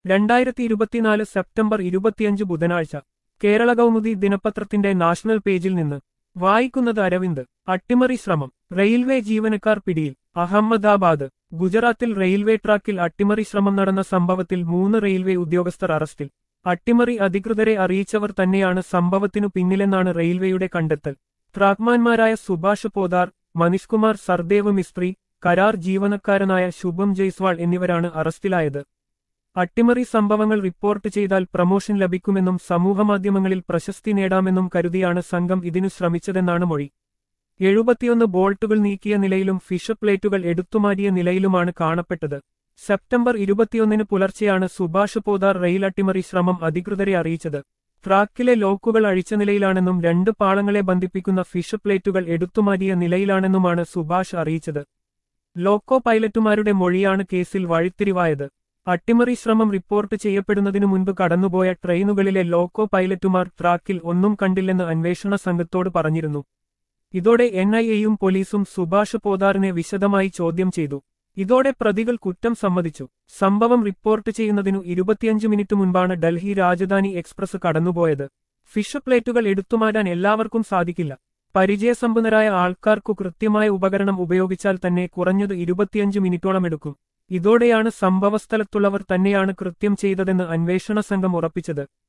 രണ്ടായിരത്തി ഇരുപത്തിനാല് സെപ്റ്റംബർ ഇരുപത്തിയഞ്ച് ബുധനാഴ്ച കേരള കൗമുദി ദിനപത്രത്തിന്റെ നാഷണൽ പേജിൽ നിന്ന് വായിക്കുന്നത് അരവിന്ദ് അട്ടിമറി ശ്രമം റെയിൽവേ ജീവനക്കാർ പിടിയിൽ അഹമ്മദാബാദ് ഗുജറാത്തിൽ റെയിൽവേ ട്രാക്കിൽ അട്ടിമറി ശ്രമം നടന്ന സംഭവത്തിൽ മൂന്ന് റെയിൽവേ ഉദ്യോഗസ്ഥർ അറസ്റ്റിൽ അട്ടിമറി അധികൃതരെ അറിയിച്ചവർ തന്നെയാണ് സംഭവത്തിനു പിന്നിലെന്നാണ് റെയിൽവേയുടെ കണ്ടെത്തൽ ട്രാക്മാൻമാരായ സുഭാഷ് പോദാർ മനീഷ് കുമാർ സർദേവ് മിസ്ത്രി കരാർ ജീവനക്കാരനായ ശുഭം ജയ്സ്വാൾ എന്നിവരാണ് അറസ്റ്റിലായത് അട്ടിമറി സംഭവങ്ങൾ റിപ്പോർട്ട് ചെയ്താൽ പ്രമോഷൻ ലഭിക്കുമെന്നും സമൂഹമാധ്യമങ്ങളിൽ പ്രശസ്തി നേടാമെന്നും കരുതിയാണ് സംഘം ഇതിനു ശ്രമിച്ചതെന്നാണ് മൊഴി എഴുപത്തിയൊന്ന് ബോൾട്ടുകൾ നീക്കിയ നിലയിലും ഫിഷ് പ്ലേറ്റുകൾ എടുത്തുമാറ്റിയ നിലയിലുമാണ് കാണപ്പെട്ടത് സെപ്റ്റംബർ ഇരുപത്തിയൊന്നിന് പുലർച്ചെയാണ് സുഭാഷ് പോദാർ റെയിൽ അട്ടിമറി ശ്രമം അധികൃതരെ അറിയിച്ചത് ട്രാക്കിലെ ലോക്കുകൾ അഴിച്ച നിലയിലാണെന്നും രണ്ട് പാളങ്ങളെ ബന്ധിപ്പിക്കുന്ന ഫിഷ് പ്ലേറ്റുകൾ എടുത്തുമാറ്റിയ നിലയിലാണെന്നുമാണ് സുഭാഷ് അറിയിച്ചത് ലോക്കോ പൈലറ്റുമാരുടെ മൊഴിയാണ് കേസിൽ വഴിത്തിരിവായത് അട്ടിമറി ശ്രമം റിപ്പോർട്ട് ചെയ്യപ്പെടുന്നതിനു മുൻപ് കടന്നുപോയ ട്രെയിനുകളിലെ ലോക്കോ പൈലറ്റുമാർ ട്രാക്കിൽ ഒന്നും കണ്ടില്ലെന്ന് അന്വേഷണ സംഘത്തോട് പറഞ്ഞിരുന്നു ഇതോടെ എൻഐഎയും പോലീസും സുഭാഷ് പോദാറിനെ വിശദമായി ചോദ്യം ചെയ്തു ഇതോടെ പ്രതികൾ കുറ്റം സമ്മതിച്ചു സംഭവം റിപ്പോർട്ട് ചെയ്യുന്നതിനു ഇരുപത്തിയഞ്ച് മിനിറ്റ് മുൻപാണ് ഡൽഹി രാജധാനി എക്സ്പ്രസ് കടന്നുപോയത് ഫിഷ് പ്ലേറ്റുകൾ എടുത്തുമാറ്റാൻ എല്ലാവർക്കും സാധിക്കില്ല പരിചയസമ്പന്നരായ ആൾക്കാർക്കു കൃത്യമായ ഉപകരണം ഉപയോഗിച്ചാൽ തന്നെ കുറഞ്ഞത് ഇരുപത്തിയഞ്ച് മിനിറ്റോളം എടുക്കും ഇതോടെയാണ് സംഭവസ്ഥലത്തുള്ളവർ തന്നെയാണ് കൃത്യം ചെയ്തതെന്ന് അന്വേഷണ സംഘം ഉറപ്പിച്ചത്